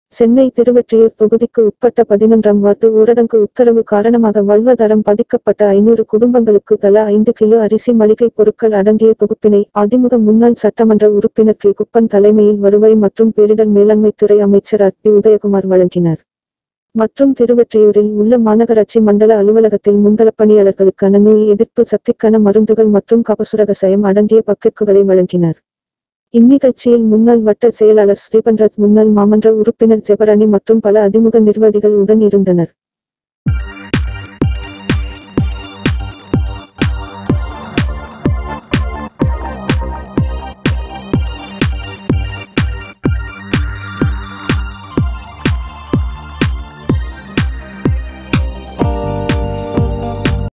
சென்னை திருவெற்றியூர் தொகுதிக்கு உட்பட்ட பதினொன்றாம் வார்டு ஊரடங்கு உத்தரவு காரணமாக வாழ்வாதாரம் பாதிக்கப்பட்ட ஐநூறு குடும்பங்களுக்கு தலா ஐந்து கிலோ அரிசி மளிகை பொருட்கள் அடங்கிய தொகுப்பினை அதிமுக முன்னாள் சட்டமன்ற உறுப்பினர் கே குப்பன் தலைமையில் வருவாய் மற்றும் பேரிடர் மேலாண்மைத்துறை அமைச்சர் ஆர் பி உதயகுமார் வழங்கினார் மற்றும் திருவெற்றியூரில் உள்ள மாநகராட்சி மண்டல அலுவலகத்தில் முன்களப் பணியாளர்களுக்கான நோய் எதிர்ப்பு சக்திக்கான மருந்துகள் மற்றும் கபசுரகசாயம் அடங்கிய பக்கெட்டுகளை வழங்கினார் இந்நிகழ்ச்சியில் முன்னாள் வட்ட செயலாளர் ஸ்ரீபன்ராஜ் முன்னாள் மாமன்ற உறுப்பினர் ஜெபராணி மற்றும் பல அதிமுக நிர்வாகிகள் உடன் இருந்தனர்